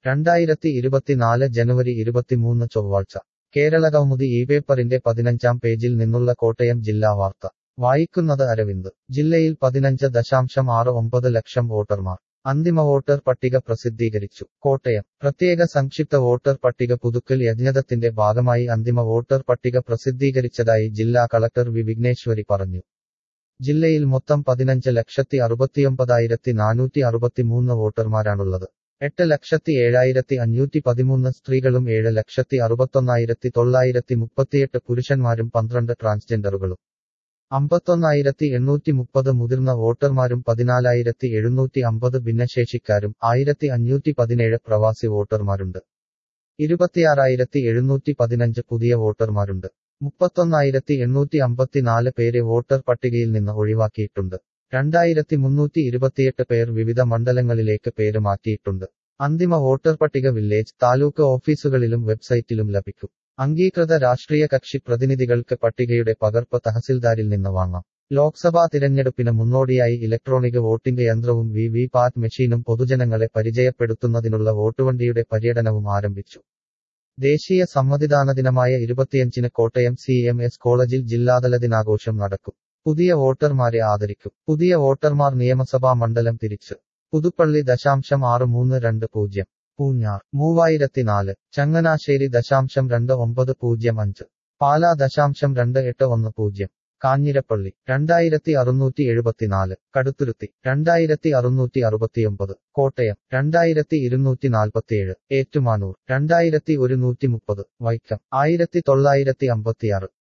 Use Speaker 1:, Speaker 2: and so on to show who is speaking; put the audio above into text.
Speaker 1: രണ്ടായിരത്തി ഇരുപത്തിനാല് ജനുവരി ഇരുപത്തിമൂന്ന് ചൊവ്വാഴ്ച കേരളകൗമുദി ഈ പേപ്പറിന്റെ പതിനഞ്ചാം പേജിൽ നിന്നുള്ള കോട്ടയം ജില്ലാ വാർത്ത വായിക്കുന്നത് അരവിന്ദ് ജില്ലയിൽ പതിനഞ്ച് ദശാംശം ആറ് ഒമ്പത് ലക്ഷം വോട്ടർമാർ അന്തിമ വോട്ടർ പട്ടിക പ്രസിദ്ധീകരിച്ചു കോട്ടയം പ്രത്യേക സംക്ഷിപ്ത വോട്ടർ പട്ടിക പുതുക്കൽ യജ്ഞത്തിന്റെ ഭാഗമായി അന്തിമ വോട്ടർ പട്ടിക പ്രസിദ്ധീകരിച്ചതായി ജില്ലാ കളക്ടർ വി വിഘ്നേശ്വരി പറഞ്ഞു ജില്ലയിൽ മൊത്തം പതിനഞ്ച് ലക്ഷത്തി അറുപത്തിയൊമ്പതായിരത്തി നാനൂറ്റി അറുപത്തിമൂന്ന് വോട്ടർമാരാണുള്ളത് എട്ട് ലക്ഷത്തി ഏഴായിരത്തി അഞ്ഞൂറ്റി പതിമൂന്ന് സ്ത്രീകളും ഏഴ് ലക്ഷത്തി അറുപത്തൊന്നായിരത്തി തൊള്ളായിരത്തി മുപ്പത്തിയെട്ട് പുരുഷന്മാരും പന്ത്രണ്ട് ട്രാൻസ്ജെൻഡറുകളും അമ്പത്തൊന്നായിരത്തി എണ്ണൂറ്റി മുപ്പത് മുതിർന്ന വോട്ടർമാരും പതിനാലായിരത്തി എഴുന്നൂറ്റി അമ്പത് ഭിന്നശേഷിക്കാരും ആയിരത്തി അഞ്ഞൂറ്റി പതിനേഴ് പ്രവാസി വോട്ടർമാരുണ്ട് ഇരുപത്തിയാറായിരത്തി എഴുന്നൂറ്റി പതിനഞ്ച് പുതിയ വോട്ടർമാരുണ്ട് മുപ്പത്തൊന്നായിരത്തി എണ്ണൂറ്റി അമ്പത്തിനാല് പേരെ വോട്ടർ പട്ടികയിൽ നിന്ന് ഒഴിവാക്കിയിട്ടുണ്ട് രണ്ടായിരത്തി മുന്നൂറ്റി ഇരുപത്തിയെട്ട് പേർ വിവിധ മണ്ഡലങ്ങളിലേക്ക് പേര് മാറ്റിയിട്ടുണ്ട് അന്തിമ വോട്ടർ പട്ടിക വില്ലേജ് താലൂക്ക് ഓഫീസുകളിലും വെബ്സൈറ്റിലും ലഭിക്കും അംഗീകൃത രാഷ്ട്രീയ കക്ഷി പ്രതിനിധികൾക്ക് പട്ടികയുടെ പകർപ്പ് തഹസിൽദാരിൽ നിന്ന് വാങ്ങാം ലോക്സഭാ തിരഞ്ഞെടുപ്പിന് മുന്നോടിയായി ഇലക്ട്രോണിക് വോട്ടിംഗ് യന്ത്രവും വി വി പാറ്റ് മെഷീനും പൊതുജനങ്ങളെ പരിചയപ്പെടുത്തുന്നതിനുള്ള വോട്ടുവണ്ടിയുടെ പര്യടനവും ആരംഭിച്ചു ദേശീയ സമ്മതിദാന ദിനമായ ഇരുപത്തിയഞ്ചിന് കോട്ടയം സി എം എസ് കോളേജിൽ ജില്ലാതല ദിനാഘോഷം നടക്കും പുതിയ വോട്ടർമാരെ ആദരിക്കും പുതിയ വോട്ടർമാർ നിയമസഭാ മണ്ഡലം തിരിച്ച് പുതുപ്പള്ളി ദശാംശം ആറ് മൂന്ന് രണ്ട് പൂജ്യം പൂഞ്ഞാർ മൂവായിരത്തിനാല് ചങ്ങനാശ്ശേരി ദശാംശം രണ്ട് ഒമ്പത് പൂജ്യം അഞ്ച് പാലാ ദശാംശം രണ്ട് എട്ട് ഒന്ന് പൂജ്യം കാഞ്ഞിരപ്പള്ളി രണ്ടായിരത്തി അറുന്നൂറ്റി എഴുപത്തിനാല് കടുത്തുരുത്തി രണ്ടായിരത്തി അറുന്നൂറ്റി അറുപത്തിയൊമ്പത് കോട്ടയം രണ്ടായിരത്തി ഇരുന്നൂറ്റി നാൽപ്പത്തിയേഴ് ഏറ്റുമാനൂർ രണ്ടായിരത്തി ഒരുന്നൂറ്റി മുപ്പത് വൈക്കം ആയിരത്തി തൊള്ളായിരത്തി അമ്പത്തിയാറ്